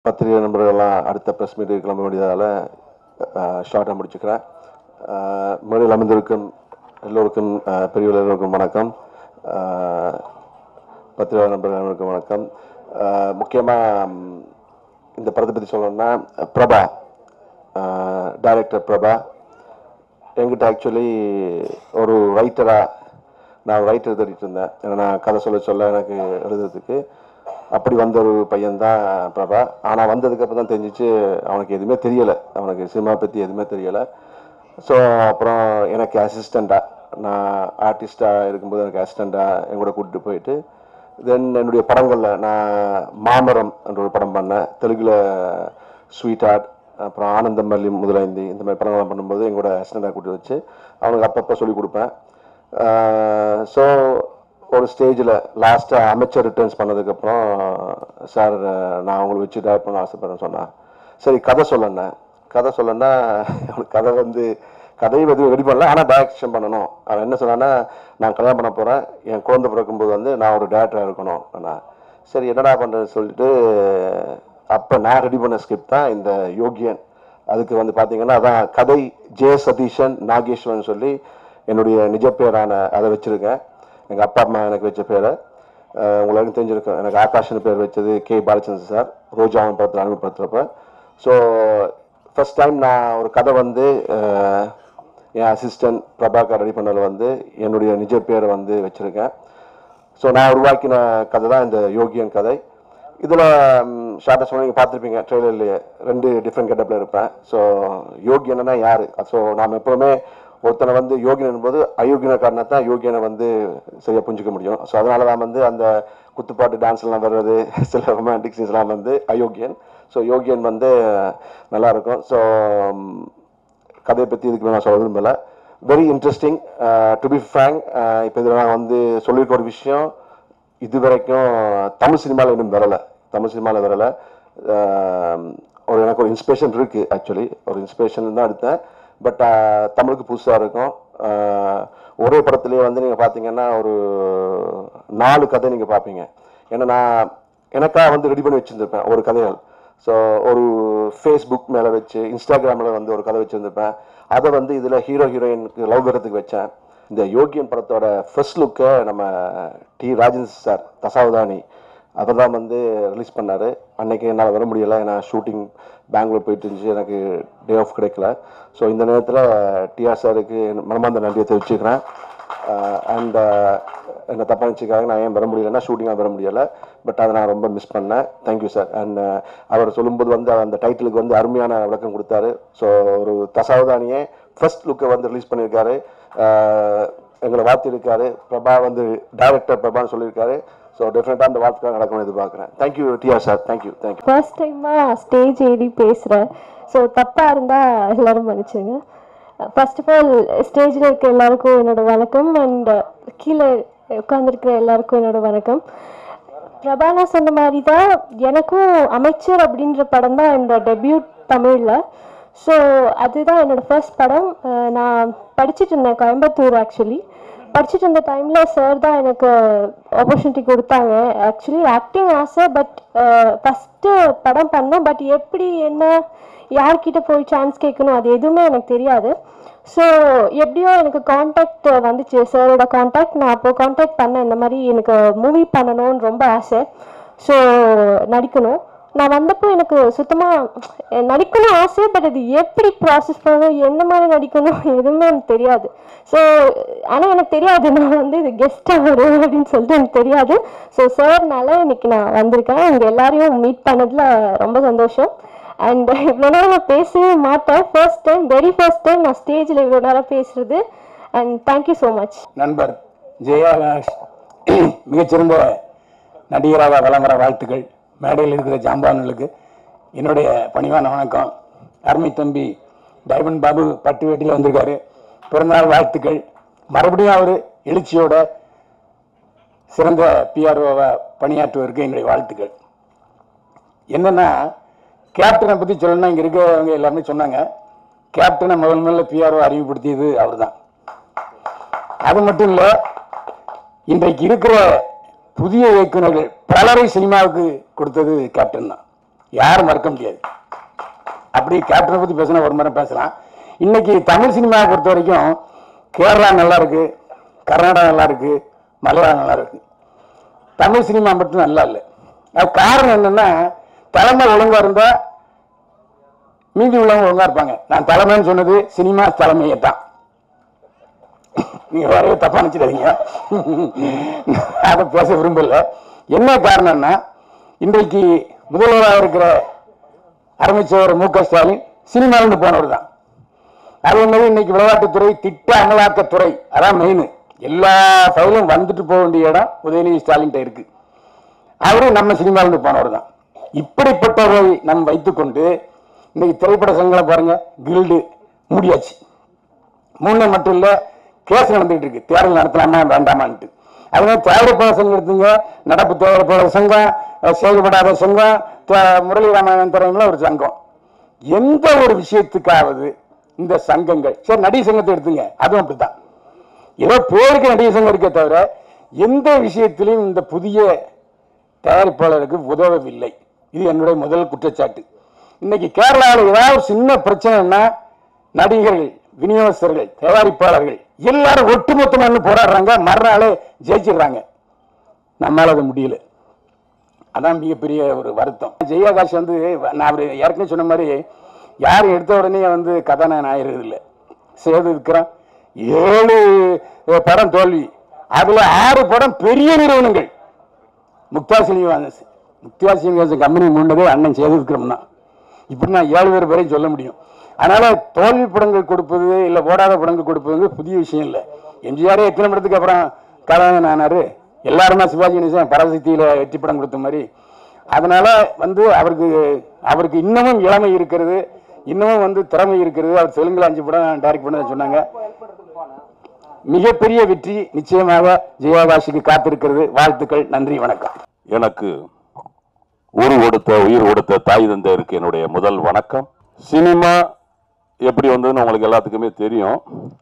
பத்திரிகை நண்பர்கள்லாம் அடுத்த ப்ரெஸ் மீட்டு கிளம்ப வேண்டியதால் ஷார்ட்டாக முடிச்சுக்கிறேன் அஹ், மேடையில் அமர்ந்திருக்கும் எல்லோருக்கும் அஹ், பெரியவர் எல்லோருக்கும் வணக்கம் அஹ், பத்திரிகை நண்பர்கள் அனைவருக்கும் வணக்கம் முக்கியமாக இந்த படத்தை பற்றி சொல்லணும்னா பிரபா டைரக்டர் பிரபா என்கிட்ட ஆக்சுவலி ஒரு ரைட்டராக நான் ரைட்டர் தேடிட்டு இருந்தேன் ஏன்னா நான் கதை சொல்ல சொல்ல எனக்கு எழுதுறதுக்கு அப்படி வந்த ஒரு பையன் தான் பிரபா ஆனால் வந்ததுக்கு அப்புறம் தான் தெரிஞ்சிச்சு அவனுக்கு எதுவுமே தெரியலை அவனுக்கு சினிமா பற்றி எதுவுமே தெரியலை ஸோ அப்புறம் எனக்கு அசிஸ்டண்ட்டாக நான் ஆர்டிஸ்டாக இருக்கும்போது எனக்கு அசிஸ்டண்ட்டாக என் கூட கூட்டிட்டு போயிட்டு தென் என்னுடைய படங்களில் நான் மாமரம் என்ற ஒரு படம் பண்ணேன் தெலுங்கில் ஸ்வீட் ஆர்ட் அப்புறம் ஆனந்தம் மல்லி முதலைந்தி இந்த மாதிரி படங்கள்லாம் பண்ணும்போது எங்களோட அசிஸ்டண்டாக கூட்டி வச்சு அவனுக்கு அப்பப்போ சொல்லிக் கொடுப்பேன் ஸோ ஒரு ஸ்டேஜில் லாஸ்ட்டாக அமைச்சர் ரிட்டர்ன்ஸ் பண்ணதுக்கப்புறம் சார் நான் அவங்களை வச்சு டேரக்ட் பண்ண ஆசைப்படுறேன்னு சொன்னான் சரி கதை சொல்லண்ணேன் கதை சொல்லன்னா அவனுக்கு கதை வந்து கதையை எதுவும் ரெடி பண்ணல ஆனால் டைரக்ஷன் பண்ணணும் அவன் என்ன சொன்னான்னா நான் கல்யாணம் பண்ண போகிறேன் என் குழந்தை பிறக்கும்போது வந்து நான் ஒரு டேரக்டராக இருக்கணும் நான் சரி என்னடா பண்ணுறதுன்னு சொல்லிட்டு அப்போ நான் ரெடி பண்ண ஸ்கிரிப்ட் தான் இந்த யோகியன் அதுக்கு வந்து பார்த்தீங்கன்னா அதான் கதை ஜே சதீஷன் நாகேஸ்வரன் சொல்லி என்னுடைய நிஜ பேரான அதை வச்சுருக்கேன் எங்கள் அப்பா அம்மா எனக்கு வச்ச பேரை அஹ் உங்களுக்கு தெரிஞ்சிருக்கும் எனக்கு ஆகாஷ்னு பேர் வச்சது கே பாலச்சந்திரன் சார் ரோஜாவன் படத்தில் அறிமுகப்படுத்துகிறப்ப ஸோ ஃபர்ஸ்ட் டைம் நான் ஒரு கதை வந்து அஹ், என் அசிஸ்டன்ட் பிரபாகர் ரெடி பண்ணது வந்து என்னுடைய நிஜ பேரை வந்து வச்சுருக்கேன் ஸோ நான் உருவாக்கின கதை தான் இந்த யோகியன் கதை இதில் ஷார்ட்டாக சொன்ன நீங்கள் பார்த்துருப்பீங்க ட்ரெய்லர்லேயே ரெண்டு டிஃப்ரெண்ட் கெட்டப்பில் இருப்பேன் ஸோ யோகியனா யார் ஸோ நாம் எப்போவுமே ஒருத்தனை வந்து யோகியன் போது அயோக்கியனை காரணம் தான் யோகியனை வந்து சரியாக புரிஞ்சுக்க முடியும் ஸோ அதனால தான் வந்து அந்த குத்துப்பாட்டு டான்ஸ்லாம் வர்றது சில ரொமான்டிக் சீன்ஸ்லாம் வந்து அயோக்கியன் ஸோ யோகியன் வந்து நல்லா இருக்கும் ஸோ கதையை பற்றி இதுக்கு நான் சொல்ல விரும்பல very interesting to be frank இப்போ இதில் நான் வந்து சொல்லியிருக்க ஒரு விஷயம் இது வரைக்கும் தமிழ் சினிமாவில் இன்னும் வரலை தமிழ் சினிமாவில் வரலை அஹ், ஒரு எனக்கு ஒரு இன்ஸ்பிரேஷன் இருக்குது ஆக்சுவலி ஒரு இன்ஸ்பிரேஷன் தான் எடுத்தேன் பட் தமிழுக்கு புதுசாக இருக்கும் அஹ், ஒரே படத்துலேயே வந்து நீங்கள் பார்த்தீங்கன்னா ஒரு நாலு கதை நீங்கள் பார்ப்பீங்க ஏன்னா நான் எனக்காக வந்து ரெடி பண்ணி வச்சுருந்துருப்பேன் ஒரு கதைகள் ஸோ ஒரு ஃபேஸ்புக் மேலே வச்சு இன்ஸ்டாகிராமில் வந்து ஒரு கதை வச்சுருந்துருப்பேன் அதை வந்து இதில் ஹீரோ ஹீரோயினுக்கு லவ் வரதுக்கு வச்சேன் இந்த யோகியன் படத்தோட ஃபர்ஸ்ட் லுக்கை நம்ம டி ராஜேந்திர சார் தசாவதானி அவர் தான் வந்து ரிலீஸ் பண்ணார் அன்னைக்கு என்னால் வர முடியலை ஏன்னா ஷூட்டிங் பெங்களூர் போயிட்டு இருந்துச்சு எனக்கு டே ஆஃப் கிடைக்கல ஸோ இந்த நேரத்தில் டிஆர் சாருக்கு என் மனமார்ந்த நன்றியை தெரிவிச்சுக்கிறேன் அண்ட் என்னை தப்பாக நினச்சிக்காக நான் ஏன் வர முடியலைன்னா ஷூட்டிங்காக வர முடியலை பட் அதை நான் ரொம்ப மிஸ் பண்ணேன் தேங்க்யூ சார் அண்ட் அவர் சொல்லும்போது வந்து அந்த டைட்டிலுக்கு வந்து அருமையான விளக்கம் கொடுத்தாரு ஸோ ஒரு தசாவதானியே ஃபர்ஸ்ட் லுக்கை வந்து ரிலீஸ் பண்ணியிருக்காரு அஹ், எங்களை வாழ்த்திருக்காரு பிரபா வந்து டைரக்டர் பிரபான்னு சொல்லியிருக்காரு ஸோ டெஃபினட்டாக அந்த வாழ்த்துக்காக நடக்கணும்னு எதிர்பார்க்குறேன் thank you TR sir thank you thank you first டைமாக ஸ்டேஜ் ஏறி பேசுகிறேன் ஸோ தப்பாக இருந்தால் எல்லாரும் மன்னிச்சுங்க ஃபர்ஸ்ட் ஆஃப் ஆல் ஸ்டேஜில் இருக்க எல்லாருக்கும் என்னோட வணக்கம் அண்ட் கீழே உட்காந்துருக்கிற எல்லாருக்கும் என்னோட வணக்கம் பிரபானா சொன்ன மாதிரி தான் எனக்கும் அமைச்சர் அப்படின்ற படம் தான் இந்த டெபியூட் தமிழில் ஸோ அதுதான் என்னோட ஃபர்ஸ்ட் படம் அஹ் நான் படிச்சுட்டு இருந்தேன் கோயம்புத்தூர் ஆக்சுவலி படிச்சுட்டு இருந்த டைமில் சார் தான் எனக்கு ஆப்பர்ச்சுனிட்டி கொடுத்தாங்க ஆக்சுவலி ஆக்டிங் ஆசை பட் ஃபஸ்ட்டு படம் பண்ணேன் பட் எப்படி என்ன யார்கிட்ட போய் சான்ஸ் கேட்கணும் அது எதுவுமே எனக்கு தெரியாது ஸோ எப்படியோ எனக்கு காண்டாக்ட் வந்துச்சு சாரோட காண்டாக்ட் நான் அப்போ காண்டாக்ட் பண்ணேன் இந்த மாதிரி எனக்கு மூவி பண்ணணும்னு ரொம்ப ஆசை ஸோ நடிக்கணும் நான் வந்தப்போ எனக்கு சுத்தமாக நடிக்கணும் ஆசை பட் அது எப்படி ப்ராசஸ் பண்ணணும் எந்த மாதிரி நடிக்கணும் எதுவுமே எனக்கு தெரியாது ஸோ ஆனால் எனக்கு தெரியாது நான் வந்து இது கெஸ்ட்டாக வரும் அப்படின்னு சொல்லிட்டு எனக்கு தெரியாது ஸோ சார்னால இன்னைக்கு நான் வந்திருக்கேன் இங்கே எல்லாரையும் மீட் பண்ணதில் ரொம்ப சந்தோஷம் அண்ட் இவ்வளோ நேரம் நான் பேசவே மாட்டேன் first time very first time நான் ஸ்டேஜில் இவ்வளோ நேரம் பேசுறது அண்ட் தேங்க்யூ ஸோ மச் நண்பர் ஜெயா மிகச்சிறந்த நடிகராக வலம் வர வாழ்த்துக்கள் மேடையில் இருக்கிற ஜாம்பான்களுக்கு என்னுடைய பணிவான வணக்கம் அருமை தம்பி டைமண்ட் பாபு பட்டு வேட்டியில் வந்திருக்காரு பிறந்தநாள் வாழ்த்துக்கள் மறுபடியும் அவர் எழுச்சியோட சிறந்த பிஆர்ஓவை பணியாற்றுவதற்கு என்னுடைய வாழ்த்துக்கள் என்னன்னா கேப்டனை பற்றி சொல்லணும்னா இங்கே இருக்கிறவங்க எல்லாருமே சொன்னாங்க கேப்டனை முதல் முதல்ல பிஆர்ஓ அறிமுகப்படுத்தியது அவர் தான் அது மட்டும் இல்லை இன்றைக்கு இருக்கிற புதிய இயக்குநர்கள் பலரை சினிமாவுக்கு கொடுத்தது கேப்டன் தான் யாரும் மறக்க முடியாது அப்படி கேப்டனை பத்தி பேசினா ஒரு மரம் பேசலாம் இன்னைக்கு தமிழ் சினிமாவை பொறுத்த வரைக்கும் கேரளா நல்லா இருக்கு கர்நாடகா நல்லா இருக்கு மலையாளம் நல்லா இருக்கு தமிழ் சினிமா மட்டும் நல்லா இல்லை அது காரணம் என்னன்னா தலைமை ஒழுங்கா இருந்தா மீதி உள்ளவங்க ஒழுங்கா இருப்பாங்க நான் தலைமைன்னு சொன்னது சினிமா தலைமையை தான் நீங்க வேற தப்பா நினைச்சிடாதீங்க அதை பேச விரும்பல என்ன காரணம்னா இன்றைக்கு முதல்வராக இருக்கிற அமைச்சர் மு க ஸ்டாலின் சினிமாவிலிருந்து போனவர் தான் அதே மாதிரி இன்னைக்கு விளையாட்டுத்துறை திட்ட அமலாக்கத்துறை அதான் மெயின் எல்லா ஃபைலும் வந்துட்டு போக வேண்டிய இடம் உதயநிதி ஸ்டாலின் இருக்கு அவரு நம்ம சினிமாவிலிருந்து போனவர் தான் இப்படிப்பட்டவரை நம் வைத்துக்கொண்டு இன்னைக்கு திரைப்பட சங்கங்களை பாருங்க கில்டு மூடியாச்சு மூணு மட்டும் இல்ல கேஸ் நடந்துகிட்டு இருக்கு தேர்தல் நடத்தலாமா வேண்டாமான்ட்டு அதனால தயாரிப்பாளர் சங்கம் எடுத்துங்க நடப்பு தயாரிப்பாளர் சங்கம் அஹ் செயல்படாத சங்கம் த- முரளி ராமன் துறையில ஒரு சங்கம் எந்த ஒரு விஷயத்துக்காவது இந்த சங்கங்கள் சரி நடிகர் சங்கத்தை எடுத்துங்க அதுவும் அப்படித்தான் ஏதோ பேருக்கு நடிகர் சங்கம் இருக்கே தவிர எந்த விஷயத்திலையும் இந்த புதிய தயாரிப்பாளருக்கு உதவவில்லை இது என்னுடைய முதல் குற்றச்சாட்டு இன்னைக்கு கேரளாவில் ஏதாவது ஒரு சின்ன பிரச்சனைன்னா நடிகர்கள் விநியோகஸ்தர்கள் தயாரிப்பாளர்கள் எல்லாரும் ஒட்டுமொத்தமா நின்னு போராடுறாங்க மறுநாளே ஜெயிச்சிடுறாங்க நம்மளால அது முடியல அதான் மிகப்பெரிய ஒரு வருத்தம் ஜெயாகாஷ் வந்து நான் அவர் ஏற்கனவே சொன்ன மாதிரி யார் எடுத்த உடனே வந்து கதாநாயகன் ஆயிடுறது இல்லை சேது விக்ரம் ஏழு படம் தோல்வி அதுல ஆறு படம் பெரிய நிறுவனங்கள் முக்தா சீனிவாசன் முக்தா சீனிவாசன் கம்பெனி மூண்டதே அண்ணன் சேது விக்ரம் தான் இப்படி நான் ஏழு பேர் வரையும் சொல்ல முடியும் அதனால தோல்வி படங்கள் கொடுப்பது இல்ல ஓடாத படங்கள் கொடுப்பது புதிய விஷயம் இல்லை எம்ஜிஆரே எத்தனை படத்துக்கு அப்புறம் கதாநாயகன் ஆனாரு எல்லாருமே சிவாஜி கணேசன் பரசக்தியில வெற்றி படம் கொடுத்த மாதிரி அதனால வந்து அவருக்கு அவருக்கு இன்னமும் இளமை இருக்கிறது இன்னமும் வந்து திறமை இருக்கிறது அவர் தெலுங்குல அஞ்சு படம் டைரக்ட் பண்ண சொன்னாங்க மிகப்பெரிய வெற்றி நிச்சயமாக ஜெயாபாஷிக்கு காத்திருக்கிறது வாழ்த்துக்கள் நன்றி வணக்கம் எனக்கு ஊர் கொடுத்த உயிர் கொடுத்த தாய் தந்தையருக்கு என்னுடைய முதல் வணக்கம் சினிமா எப்படி வந்ததுன்னு உங்களுக்கு எல்லாத்துக்குமே தெரியும்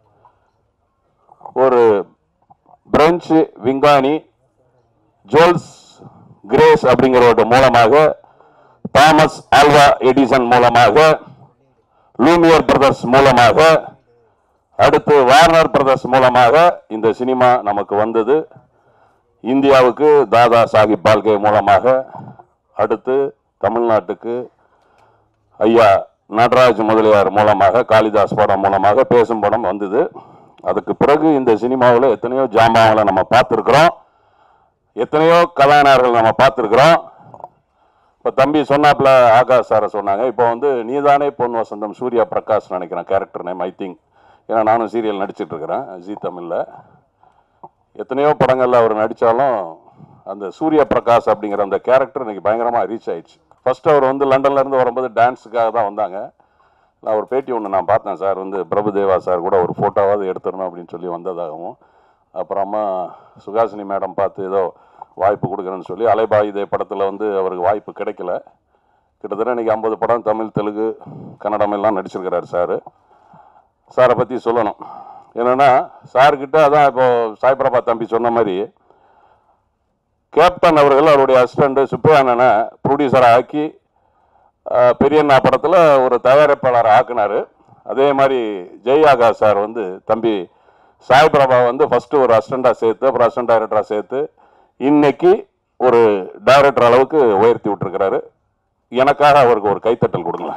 ஒரு பிரெஞ்சு விஞ்ஞானி ஜோல்ஸ் கிரேஸ் அப்படிங்கிறவர்கிட்ட மூலமாக தாமஸ் ஆல்வா எடிசன் மூலமாக லூமியர் பிரதர்ஸ் மூலமாக அடுத்து வார்னர் பிரதர்ஸ் மூலமாக இந்த சினிமா நமக்கு வந்தது இந்தியாவுக்கு தாதா சாஹிப் பால்கே மூலமாக அடுத்து தமிழ்நாட்டுக்கு ஐயா நடராஜ் முதலியார் மூலமாக காளிதாஸ் படம் மூலமாக பேசும் படம் வந்தது அதுக்கு பிறகு இந்த சினிமாவில் எத்தனையோ ஜாமான்களை நம்ம பார்த்துருக்குறோம் எத்தனையோ கதாநாயகர்கள் நம்ம பார்த்துருக்குறோம் இப்போ தம்பி சொன்னாப்புல ஆகாஷ் சாரை சொன்னாங்க இப்போ வந்து நீதானே பொன் வசந்தம் சூர்யா பிரகாஷ் நினைக்கிறேன் கேரக்டர் நேம் ஐ திங்க் ஏன்னா நானும் சீரியல் நடிச்சிட்டு இருக்கிறேன் ஜி தமிழில் எத்தனையோ படங்கள்ல அவர் நடித்தாலும் அந்த சூர்யா பிரகாஷ் அப்படிங்கிற அந்த கேரக்டர் இன்னைக்கு பயங்கரமாக ரீச் ஆயிடுச்சு ஃபர்ஸ்ட் அவர் வந்து லண்டன்ல இருந்து வரும்போது டான்ஸுக்காக தான் வந்தாங்க நான் ஒரு பேட்டி ஒன்று நான் பார்த்தேன் சார் வந்து பிரபுதேவா சார் கூட ஒரு ஃபோட்டோவாவது எடுத்துடணும் அப்படின்னு சொல்லி வந்ததாகவும் அப்புறமா சுகாசினி மேடம் பார்த்து ஏதோ வாய்ப்பு கொடுக்குறேன்னு சொல்லி அலைபாயுதே படத்தில் வந்து அவருக்கு வாய்ப்பு கிடைக்கல கிட்டத்தட்ட இன்னைக்கு ஐம்பது படம் தமிழ் தெலுங்கு கன்னடம் எல்லாம் நடிச்சிருக்கிறாரு சார் சாரை பற்றி சொல்லணும் என்னன்னா சார்கிட்ட அதான் இப்போ சாய்பிரபா தம்பி சொன்ன மாதிரி கேப்டன் அவர்கள் அவருடைய அசிஸ்டண்ட் சுப்பையானனை ப்ரொடியூசரை ஆக்கி அஹ், பெரியண்ணா படத்தில் ஒரு தயாரிப்பாளர் ஆக்குனாரு அதே மாதிரி ஜெய் ஆகாஷ் சார் வந்து தம்பி சாய்பிரபா வந்து ஃபர்ஸ்ட் ஒரு அசிஸ்டண்டாக சேர்த்து அப்புறம் அசிஸ்டன்ட் டைரக்டராக சேர்த்து இன்னைக்கு ஒரு டைரக்டர் அளவுக்கு உயர்த்தி விட்டுருக்கிறாரு எனக்காக அவருக்கு ஒரு கைத்தட்டல் கொடுங்களேன்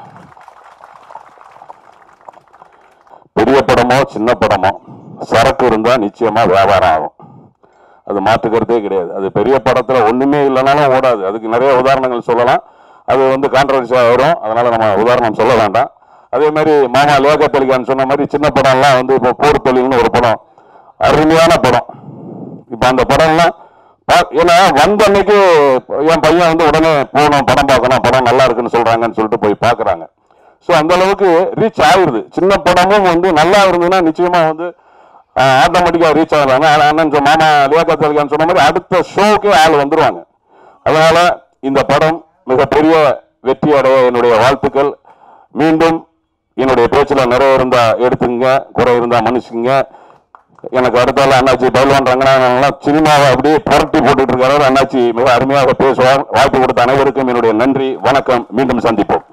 பெரிய படமோ சின்ன படமோ சரக்கு இருந்தா நிச்சயமா வியாபாரம் ஆகும் அது மாற்றுக்கிறதே கிடையாது அது பெரிய படத்துல ஒண்ணுமே இல்லைனாலும் ஓடாது அதுக்கு நிறைய உதாரணங்கள் சொல்லலாம் அது வந்து கான்ட்ரவர்சியா வரும் அதனால நம்ம உதாரணம் சொல்ல வேண்டாம் அதே மாதிரி மாமா லேக தெளிகான்னு சொன்ன மாதிரி சின்ன படம்லாம் வந்து இப்போ போர் தொழில்னு ஒரு படம் அருமையான படம் இப்போ அந்த படம்லாம் பா- ஏன்னா வந்த அன்னைக்கு என் பையன் வந்து உடனே போகணும் படம் பார்க்கணும் படம் நல்லா இருக்குன்னு சொல்றாங்கன்னு சொல்லிட்டு போய் பார்க்கறாங்க ஸோ அந்த அளவுக்கு ரீச் ஆகுது சின்ன படமும் வந்து நல்லா இருந்ததுன்னா நிச்சயமா வந்து ஆட்டோமேட்டிக்காக ரீச் ஆகலாம் அண்ணன் சொ- மாமா லியாக்கத் அலிகான் சொன்ன மாதிரி அடுத்த ஷோக்கே ஆள் வந்துருவாங்க அதனால இந்த படம் மிகப்பெரிய வெற்றி அடைய என்னுடைய வாழ்த்துக்கள் மீண்டும் என்னுடைய பேச்சில் நிறைய இருந்தா எடுத்துங்க குறை இருந்தா மன்னிச்சுங்க எனக்கு அடுத்தால அண்ணாச்சி பைல்வான் ரங்கநாதன் சினிமாவை அப்படியே புரட்டி போட்டுட்டு இருக்காரு அண்ணாச்சி மிக அருமையாக பேசுவார் வாய்ப்பு கொடுத்த அனைவருக்கும் என்னுடைய நன்றி வணக்கம் மீண்டும் சந்திப்போம்